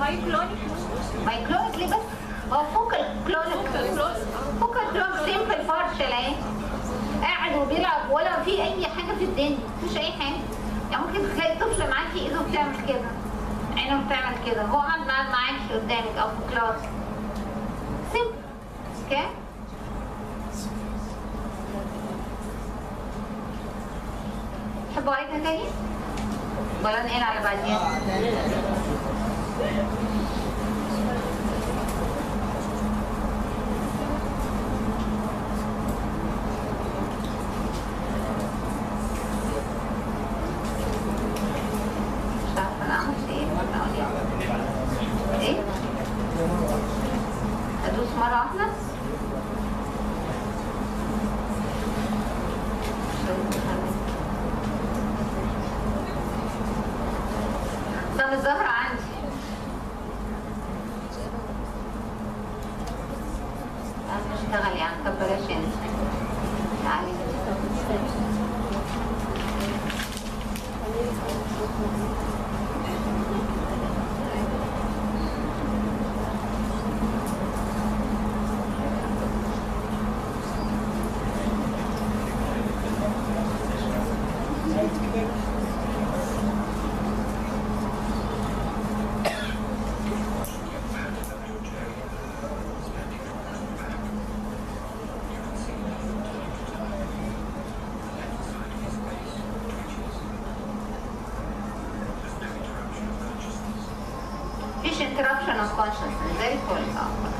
مايكلونيك مايكلونيك ليه بس هو فوكال كلونيك فوكال كلونيك سيمبل بارشل اهي قاعد وبيلعب ولا في اي حاجه في الدنيا مفيش اي حاجه يعني ممكن تلاقي طفل معاكي ايده بتعمل كده عينه بتعمل كده هو قاعد قاعد معاكي قدامك او في كلاس سيمبل اوكي تحبوا عيدها تاني؟ ولا نقل على بعدين؟ مش عارفة أنا عملت إيه ولا أقول إيه؟ إيه؟ أدوس مرة واحدة؟ طب الزهرة عندي تعالي نشتغل يعني طب بلاش انت تعالي مفيش interruption of consciousness زي الفل اه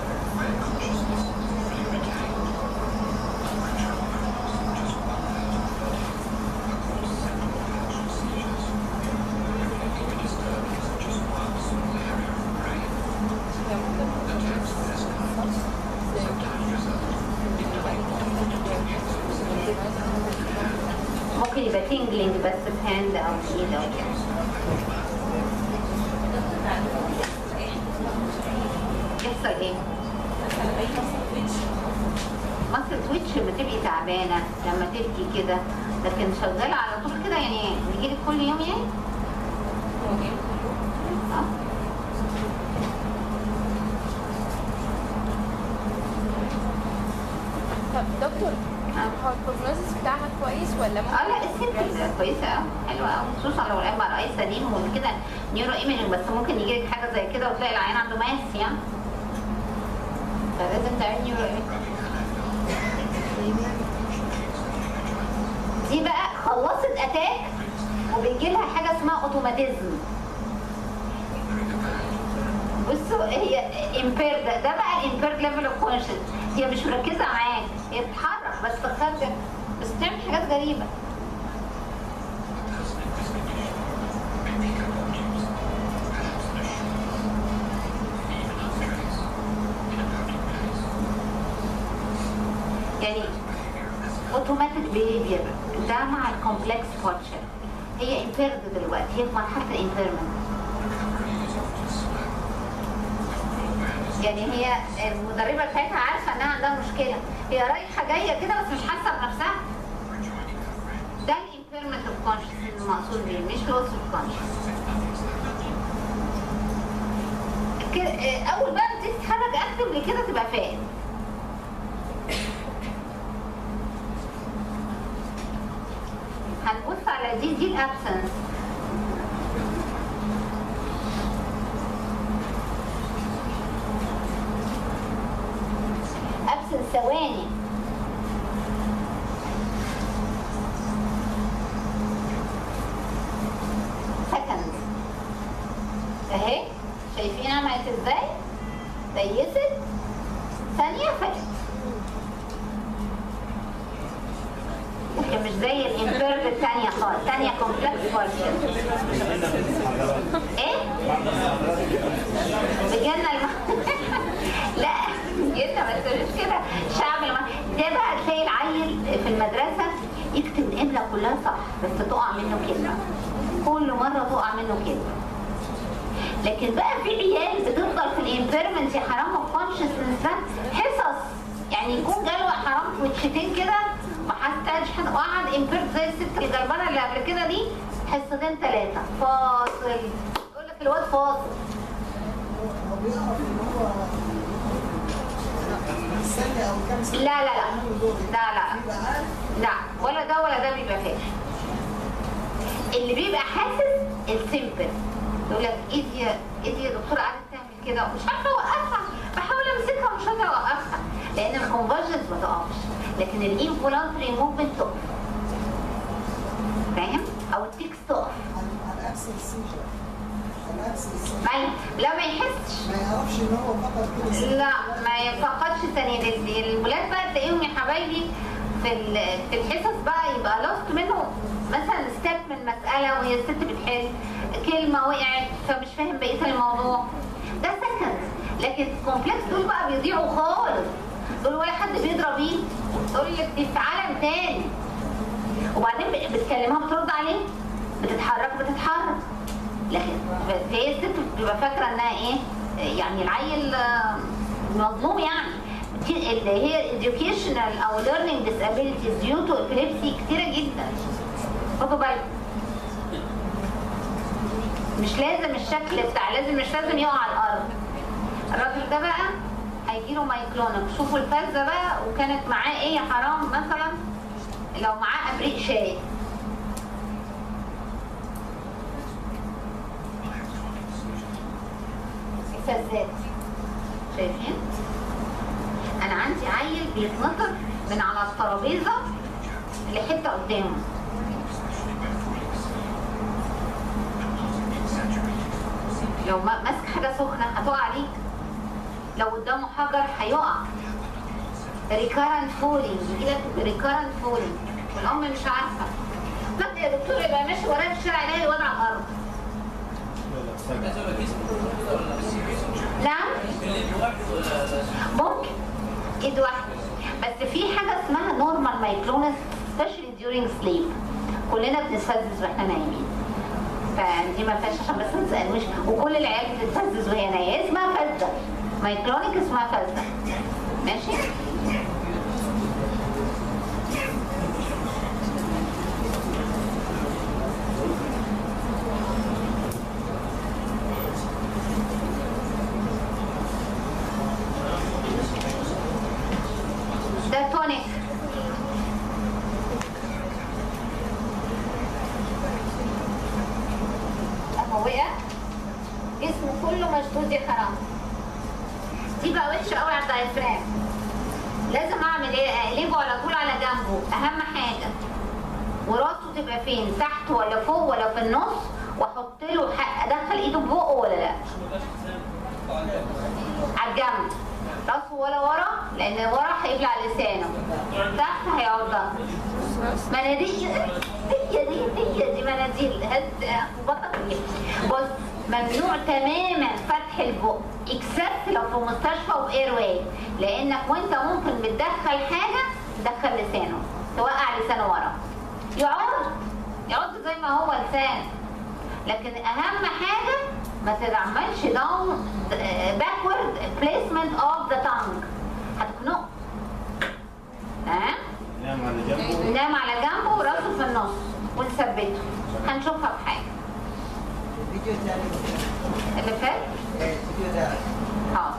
ممكن يبقى تينجلينج بس في هاند او في ايد او كده يحصل ايه؟ مصر تويتش لما تبقي تعبانه لما تبكي كده لكن شغاله على طول كده يعني بيجيلك كل يوم يعني؟ اه طب دكتور هو البروجنوزس بتاعها كويس ولا ممكن اه لا السيمبل كويسه قوي حلوه قوي خصوصا لو الام ار اي سليم وكده نيورو ايمجنج بس ممكن يجي لك حاجه زي كده وتلاقي العيان عنده ماس يعني فلازم تعمل نيورو ايمجنج دي بقى خلصت اتاك وبيجي لها حاجه اسمها اوتوماتيزم بصوا هي امبيرد ده بقى الامبيرد ليفل اوف كونشس هي مش مركزه معاك هي بتتحرك بس خارجه بس بتعمل حاجات غريبه يعني اوتوماتيك بيهيفير ده مع الكومبلكس فاتشر هي امبيرد دلوقتي هي في مرحله الامبيرمنت يعني هي المدربه بتاعتها عارفه انها عندها مشكله هي رايحه جايه كده بس مش حاسه بنفسها ده الامبيرمنت اوف كونشس المقصود بيه مش لوس اوف كونشس اول بقى ما تيجي تتحرك اكتف كده تبقى فاهم هنبص على دي دي الابسنس ابسنس ثواني سكند اهي شايفين عملت ازاي ديست ثانية فاتت هي مش زي الانفيرد الثانية خالص الثانية كومبلكس فورشن ايه؟ بجنة الم... لا جدا ما تقوليش كده شعب الم... ده بقى تلاقي العيل في المدرسة يكتب الإملة كلها صح بس تقع منه كلمة كل مرة تقع منه كلمة لكن بقى في عيال بتفضل في الانفيرمنت يا حرام الكونشسنس ده حصص يعني يكون جاله حرام تويتشتين كده ما حتاش وقعد انفيرت زي الست الجربانه اللي قبل كده دي حصتين ثلاثه فاصل يقول لك الواد فاصل بيعرف ان هو ثانية او كام ثانية لا لا لا يعمل دور لا لا يبقى عارف لا ولا ده ولا ده بيبقى فاهم اللي بيبقى حاسس السيمبل يقول لك ايدي ايدي يا دكتوره قاعده تعمل كده ومش عارفه اوقفها بحاول امسكها ومش قادره اوقفها لان الكونفرجنس ما تقفش لكن الانفولانتري موفمنت تقف فاهم او التكس تقف عن عن اكسل سيجر عن اكسل سيجر ما ي- لا ما يحسش ما يعرفش ان هو فقط كده ثانية. لا ما يفقدش ثانية ال- الولاد بقى تلاقيهم يا حبايبي في ال- في الحصص بقى يبقى لاست منه مثلا ستيب من مسألة وهي الست بتحل كلمة وقعت فمش فاهم بقية الموضوع ده سكند لكن الكومبلكس دول بقى بيضيعوا خالص دول ولا حد بيضرب بيه تقول لك دي في عالم تاني وبعدين ب- بتكلمها بترد عليه بتتحرك بتتحرك لكن فهي الست بتبقى فاكره انها ايه يعني العيل آه، مظلوم يعني دي- اللي هي educational او learning disabilities due to epilepsy كتيره جدا خدوا بالكم مش لازم الشكل بتاع لازم مش لازم يقع على الارض الراجل ده بقى هيجيله مايكلونك شوفوا الفزه بقى وكانت معاه ايه يا حرام مثلا لو معاه ابريق شاي فزات شايفين انا عندي عيل بيتنطر من على الترابيزه لحته قدامه لو ما- ماسك حاجه سخنه هتقع عليك لو قدامه حجر هيقع ريكارنت فولينج يجيلك ريكارنت فولينج والام مش عارفه فجاه يا دكتور يبقى ماشي ورايا في الشارع يلاقي الواد على الارض نعم ممكن ايد واحده بس في حاجه اسمها نورمال مايكلونس especially during sleep كلنا بنتفزز واحنا نايمين فدي ما فيهاش عشان بس ما تسالوش وكل العيال بتتفزز وهي نايمه اسمها فزه مايكلونيك اسمها فزه ماشي ده تونيك اهو وقع جسمه كله مشدود يا حرام دي بقى وحشه قوي على الدايفرام لازم اعمل ايه اقلبه على طول على جنبه اهم حاجه وراسه تبقى فين تحت ولا فوق ولا في النص واحط له ح- ادخل ايده في بقه ولا لا على الجنب راسه ولا ورا لان ورا هيبلع لسانه تحت هيقعد مناديل هي دي هي دي مناديل هد بطل بص ممنوع تماما فتح البق اكسبت لو في مستشفى واير واي لانك وانت ممكن بتدخل حاجه تدخل لسانه توقع لسانه ورا يقعد يقعد زي ما هو لسان لكن اهم حاجه ما تعملش داون باكورد بليسمنت اوف ذا تانج هتخنقه تمام نعم على جنبه نام على جنبه وراسه في النص ونثبته هنشوفها بحاجه الفيديو الثاني اللي فات الفيديو ده اه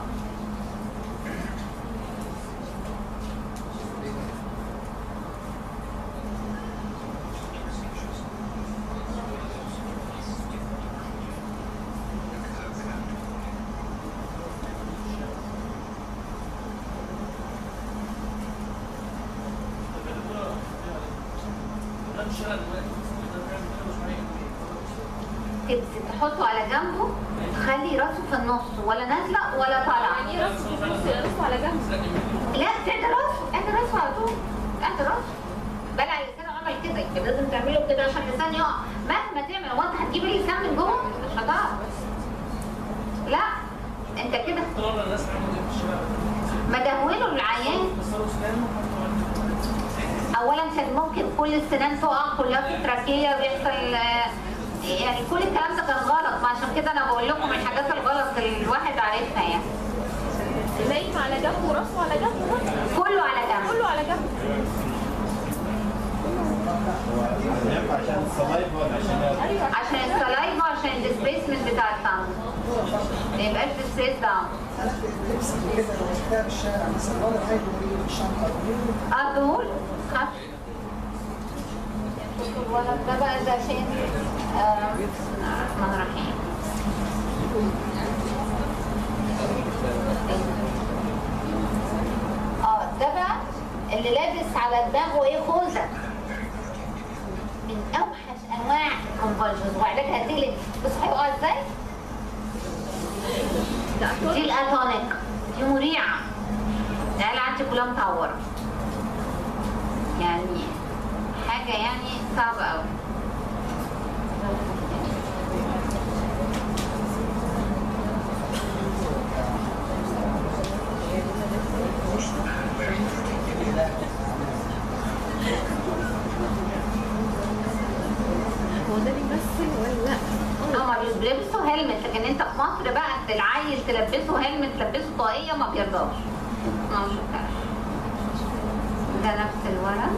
تبس- تحطه على جنبه تخلي راسه في النص ولا نازله ولا طالعه يعني راسه راسه على جنب لا تعدل راسه اعدل راسه على طول اعدل راسه بلع لسانه عمل كده يبقى لازم تعمله كده عشان اللسان يقع مهما تعمل هو انت هتجيب اللسان من جوه مش هتعرف لا انت كده ما دهوله العيان اولا كان ممكن كل السنان تقع كلها في تراكيه ويحصل آه، يعني كل الكلام ده كان غلط ما عشان كده انا بقول لكم الحاجات الغلط اللي الواحد عارفها يعني نايم على جنب وراسه على جنب برضه. كله على جنب كله على جنب نعم عشان الصلايف ولا عشان ايوه عشان السلايفا عشان الديسبيسمنت بتاع الطعم صور برضه ما يبقاش ستريس داون انا اللبس اللي كده لو شفتها في الشارع مثلا ولا حاجه في الشنطه اه دول خف شوفوا الولد ده بقى ده عشان آه، بسم الله الرحمن الرحيم اه ده بقى اللي لابس على دماغه ايه خوذه من اوحش انواع الكونفرجنز وعلاجها تقلب بص هيقع ازاي؟ دي الاتونيك دي مريعه العيال عندي كلها متعوره يعني حاجه يعني صعبه قوي هو ده بيمثل ولا لا؟ هما بيلبسوا هيلمت لكن انت في مصر بقى العيل تلبسه هيلمت تلبسه طاقيه ما بيرضاش ما مش بتاع. ده نفس الولد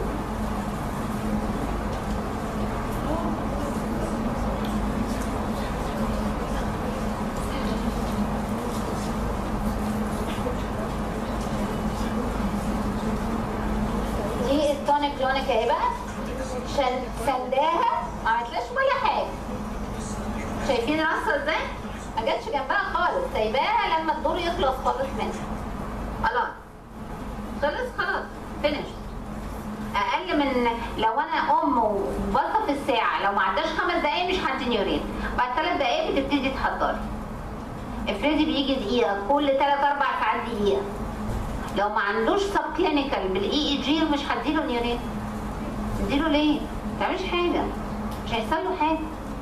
دي التونيك لونيك اهي بقى شل- سنداها ما عملتلاش ولا حاجه شايفين راسها ازاي؟ ما جاتش جنبها خالص سايباها لما الدور يخلص خالص منها خلاص خلص خلاص فينش اقل من لو انا ام وباصه في الساعه لو ما عداش خمس دقايق مش هدي يورين بعد ثلاث دقايق بتبتدي تحضري افرضي بيجي دقيقه كل ثلاث اربع ساعات دقيقه لو ما عندوش سب كلينيكال بالاي اي جي مش هديله نيورين اديله ليه؟ ما تعملش حاجه مش هيحصل له حاجه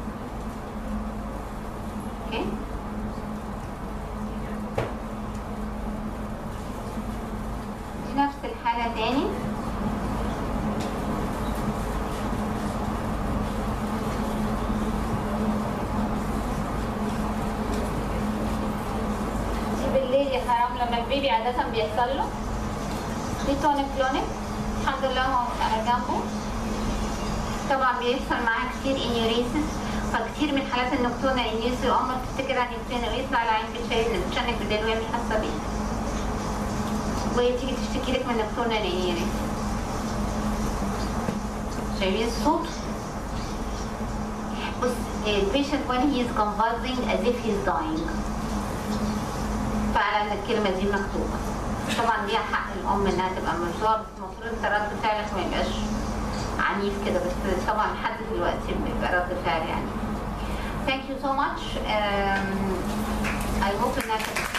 اوكي دي نفس الحالة تاني دي بالليل يا حرام لما البيبي عادة بيحصل له دي تونيك كلونيك الحمد لله هو على جنبه طبعا بيحصل معاه كتير انيوريسيس فكتير من حالات النكتونة انيوريسيس الام بتفتكر عن نكتونة ويطلع العين بتشيل بتشنك بالليل وهي مش حاسة بيه وهي تيجي تشتكي لك من نكتونة انيوريسيس شايفين الصوت؟ بص البيشنت when he is convulsing as if he is dying فعلا الكلمة دي مكتوبة طبعا ليها حق الأم إنها تبقى مرزوقة بس المفروض أنت رد فعلك ما يبقاش عنيف كده بس طبعا لحد دلوقتي بيبقى رد فعل يعني Thank you so much. Um, I hope إنها كانت